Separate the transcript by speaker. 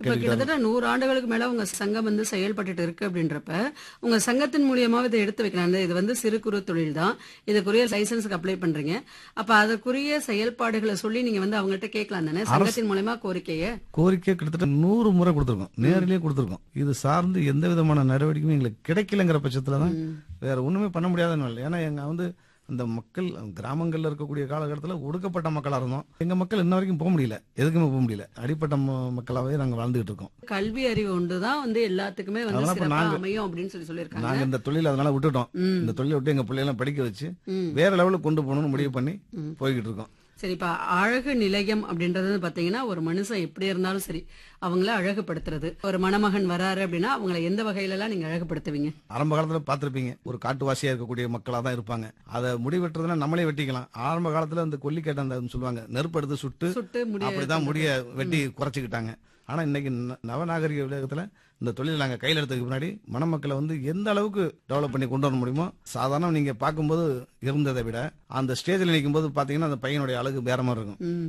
Speaker 1: இப்ப கிட்டத்தட்ட நூறு ஆண்டுகளுக்கு மேல உங்க சங்கம் வந்து செயல்பட்டுட்டு இருக்கு அப்படின்றப்ப உங்க சங்கத்தின் மூலியமா இதை எடுத்து வைக்கலாம் இந்த இது வந்து சிறு குறு தொழில் தான் இதுக்குரிய லைசன்ஸுக்கு அப்ளை பண்றீங்க அப்ப அதற்குரிய செயல்பாடுகளை சொல்லி நீங்க வந்து அவங்ககிட்ட கேட்கலாம் தானே சங்கத்தின் மூலியமா கோரிக்கைய
Speaker 2: கோரிக்கை கிட்டத்தட்ட நூறு முறை கொடுத்துருக்கோம் நேரிலேயே கொடுத்துருக்கோம் இது சார்ந்து எந்த விதமான நடவடிக்கையும் எங்களுக்கு கிடைக்கலங்கிற பட்சத்துல தான் வேற ஒண்ணுமே பண்ண முடியாதுன்னு இல்லை ஏன்னா எங்க வந்து அந்த மக்கள் கிராமங்கள்ல இருக்கக்கூடிய காலகட்டத்தில் ஒடுக்கப்பட்ட மக்களா இருந்தோம் எங்க மக்கள் இன்ன வரைக்கும் போக முடியல எதுக்குமே போக முடியல அடிப்பட்ட ம- மக்களாவே நாங்க வாழ்ந்துகிட்டு இருக்கோம்
Speaker 1: கல்வி அறிவு ஒன்றுதான் வந்து எல்லாத்துக்குமே வந்து
Speaker 2: அதெல்லாம் இப்ப
Speaker 1: சிறப்பா
Speaker 2: நாங்க-
Speaker 1: அமையும் அப்படின்னு சொல்லி சொல்லியிருக்காங்க
Speaker 2: நாங்க இந்த தொழில் அதனால விட்டுட்டோம்
Speaker 1: ம்.
Speaker 2: இந்த தொழிலை விட்டு எங்க பிள்ளையெல்லாம் படிக்க வச்சு
Speaker 1: ம்.
Speaker 2: வேற லெவலுக்கு கொண்டு போகணும்னு முடிவு பண்ணி போய்கிட்டு இருக்கோம்
Speaker 1: சரி இப்ப அழகு நிலையம் அப்படின்றது வந்து பாத்தீங்கன்னா ஒரு மனுஷன் எப்படி இருந்தாலும் சரி அவங்கள அழகுபடுத்துறது ஒரு மணமகன் வராரு அப்படின்னா அவங்கள எந்த வகையில எல்லாம் நீங்க அழகுபடுத்துவீங்க
Speaker 2: ஆரம்ப காலத்துல பார்த்திருப்பீங்க ஒரு காட்டுவாசியா இருக்கக்கூடிய மக்களா தான் இருப்பாங்க அதை முடிவெட்டுறதுனா நம்மளே வெட்டிக்கலாம் ஆரம்ப காலத்துல இந்த கொல்லிக்கட்டை அந்த சொல்லுவாங்க நெருப்பு எடுத்து சுட்டு
Speaker 1: சுட்டு முடிய
Speaker 2: அப்படிதான் முடிய வெட்டி குறைச்சிக்கிட்டாங்க ஆனா இன்னைக்கு ந- நவநாகரிக உலகத்துல இந்த தொழில் நாங்க கையில் எடுத்ததுக்கு முன்னாடி மணமக்களை வந்து எந்த அளவுக்கு டெவலப் பண்ணி கொண்டு வர முடியுமோ சாதாரண நீங்க பார்க்கும்போது இருந்ததை விட அந்த ஸ்டேஜில் நிற்கும் போது பாத்தீங்கன்னா அந்த பையனுடைய அழகு வேற மாதிரி இருக்கும்
Speaker 1: ம்